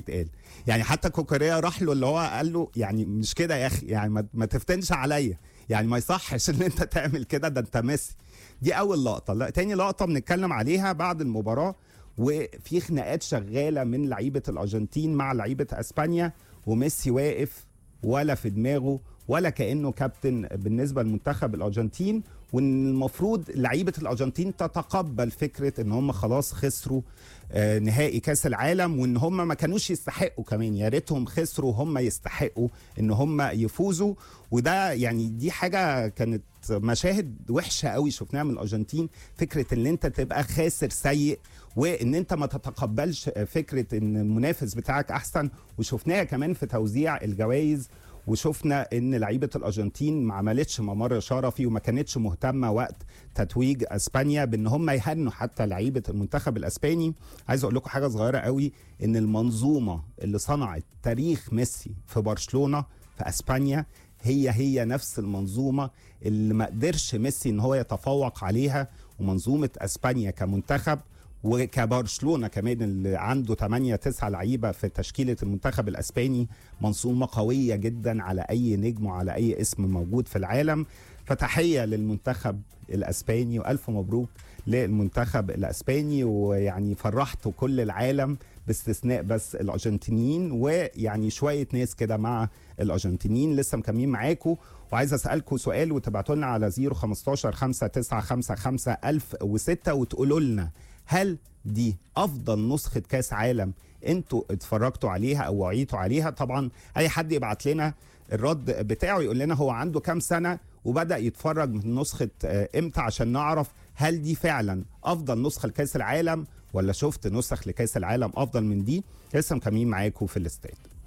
يتقال يعني حتى كوكوريا راح له اللي هو قال له يعني مش كده يا اخي يعني ما, ما تفتنش عليا يعني ما يصحش ان انت تعمل كده ده انت ميسي دي اول لقطه لا تاني لقطه بنتكلم عليها بعد المباراه وفي خناقات شغاله من لعيبه الارجنتين مع لعيبه اسبانيا وميسي واقف ولا في دماغه ولا كانه كابتن بالنسبه لمنتخب الارجنتين وان المفروض لعيبه الارجنتين تتقبل فكره ان هم خلاص خسروا آه، نهائي كاس العالم وان هم ما كانوش يستحقوا كمان يا ريتهم خسروا هم يستحقوا ان هم يفوزوا وده يعني دي حاجه كانت مشاهد وحشه قوي شفناها من الارجنتين فكره ان انت تبقى خاسر سيء وان انت ما تتقبلش فكره ان المنافس بتاعك احسن وشفناها كمان في توزيع الجوائز وشفنا ان لعيبه الارجنتين ما عملتش ممر شرفي وما كانتش مهتمه وقت تتويج اسبانيا بان هم يهنوا حتى لعيبه المنتخب الاسباني عايز اقول لكم حاجه صغيره قوي ان المنظومه اللي صنعت تاريخ ميسي في برشلونه في اسبانيا هي هي نفس المنظومه اللي ما قدرش ميسي ان هو يتفوق عليها ومنظومه اسبانيا كمنتخب وكبرشلونه كمان اللي عنده 8 9 لعيبه في تشكيله المنتخب الاسباني منظومه قويه جدا على اي نجم وعلى اي اسم موجود في العالم فتحيه للمنتخب الاسباني والف مبروك للمنتخب الاسباني ويعني فرحتوا كل العالم باستثناء بس الارجنتينيين ويعني شويه ناس كده مع الارجنتينيين لسه مكملين معاكم وعايز اسالكم سؤال وتبعتوا لنا على 015 5955 1006 وتقولوا لنا هل دي افضل نسخه كاس عالم انتوا اتفرجتوا عليها او وعيتوا عليها طبعا اي حد يبعت لنا الرد بتاعه يقول لنا هو عنده كام سنه وبدا يتفرج من نسخه آه، امتى عشان نعرف هل دي فعلا افضل نسخه لكاس العالم ولا شفت نسخ لكاس العالم افضل من دي لسه مكملين معاكم في الاستاد